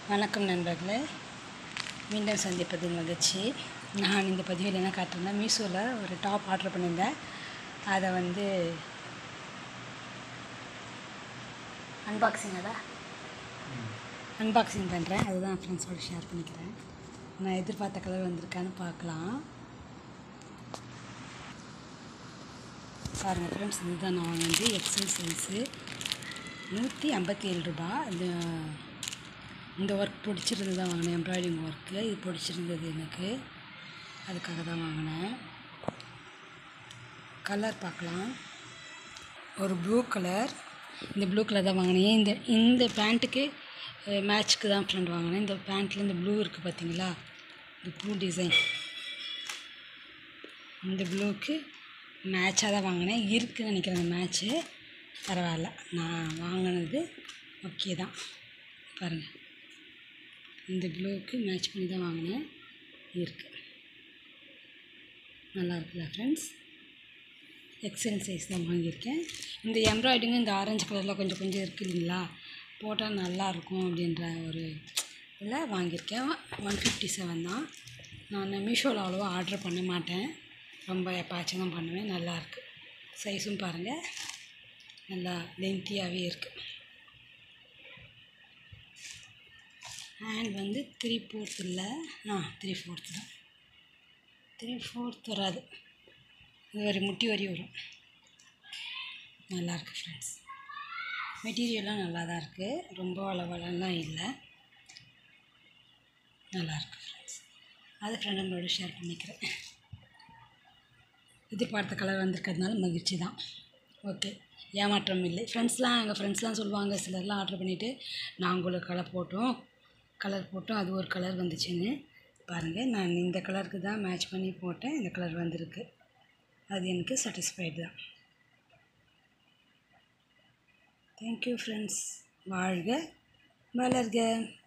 வணக்கம் நண்பர்களே மீண்டும் சந்திப்பதில் மகிழ்ச்சி நான் இந்த பதிவில் என்ன காட்டுறேன்னா மீஷோவில் ஒரு டாப் ஆர்டர் பண்ணியிருந்தேன் அதை வந்து அன்பாக்சிங்கடா அன்பாக்சிங் பண்ணுறேன் அதுதான் ஃப்ரெண்ட்ஸோடு ஷேர் பண்ணிக்கிறேன் நான் எதிர்பார்த்த கலர் வந்திருக்கான்னு பார்க்கலாம் பாருங்கள் ஃப்ரெண்ட்ஸ் இதுதான் நான் வந்து எக்ஸல் சைஸு நூற்றி ஐம்பத்தி ஏழு ரூபா இது இந்த ஒர்க் பிடிச்சிருந்து தான் வாங்கினேன் எம்ப்ராய்டிங் ஒர்க்கு இது பிடிச்சிருந்தது எனக்கு அதுக்காக தான் வாங்கினேன் கலர் பார்க்கலாம் ஒரு ப்ளூ கலர் இந்த ப்ளூ கலர் தான் வாங்கினேன் இந்த இந்த பேண்ட்டுக்கு மேட்ச்க்கு தான் ஃப்ரெண்ட் வாங்கினேன் இந்த பேண்ட்டில் இந்த ப்ளூ இருக்குது பார்த்தீங்களா இந்த ப்ளூ டிசைன் இந்த ப்ளூக்கு மேட்சாக தான் வாங்கினேன் இருக்குன்னு நினைக்கிறேன் அந்த மேட்ச்சு பரவாயில்ல நான் வாங்கினது ஓகே தான் பாருங்கள் இந்த ப்ளூவுக்கு மேட்ச் பண்ணி தான் வாங்கினேன் இருக்குது நல்லா இருக்குல்ல ஃப்ரெண்ட்ஸ் எக்ஸல் சைஸ் தான் வாங்கியிருக்கேன் இந்த எம்ப்ராய்டிங்கும் இந்த ஆரஞ்சு கலரில் கொஞ்சம் கொஞ்சம் இருக்குது இல்லைங்களா போட்டால் நல்லாயிருக்கும் அப்படின்ற ஒரு இதில் வாங்கியிருக்கேன் ஒன் ஃபிஃப்டி செவன் தான் நான் மீஷோவில் அவ்வளோவா ஆர்டர் பண்ண மாட்டேன் ரொம்ப எப்பாச்சும் தான் பண்ணுவேன் நல்லாயிருக்கு சைஸும் பாருங்கள் நல்லா லென்த்தியாகவே இருக்குது ஹேண்ட் வந்து த்ரீ ஃபோர்த் இல்லை ஆ த்ரீ ஃபோர்த் தான் த்ரீ ஃபோர்த் வராது இது ஒரு முட்டி வரி வரும் நல்லாயிருக்கு ஃப்ரெண்ட்ஸ் மெட்டீரியல்லாம் நல்லா தான் இருக்குது ரொம்ப அளவெல்லாம் இல்லை நல்லாயிருக்கு ஃப்ரெண்ட்ஸ் அது ஃப்ரெண்டுங்களோட ஷேர் பண்ணிக்கிறேன் எதிர்பார்த்த கலர் வந்திருக்கிறதுனால மகிழ்ச்சி தான் ஓகே ஏமாற்றம் இல்லை ஃப்ரெண்ட்ஸ்லாம் எங்கள் ஃப்ரெண்ட்ஸ்லாம் சொல்லுவாங்க சிலர்லாம் ஆர்டர் பண்ணிவிட்டு நான் உங்களுக்கு கலர் போட்டோம் கலர் போட்டோம் அது ஒரு கலர் வந்துச்சுன்னு பாருங்கள் நான் இந்த கலருக்கு தான் மேட்ச் பண்ணி போட்டேன் இந்த கலர் வந்திருக்கு அது எனக்கு சாட்டிஸ்ஃபைடு தான் தேங்க்யூ ஃப்ரெண்ட்ஸ் வாழ்க வளர்க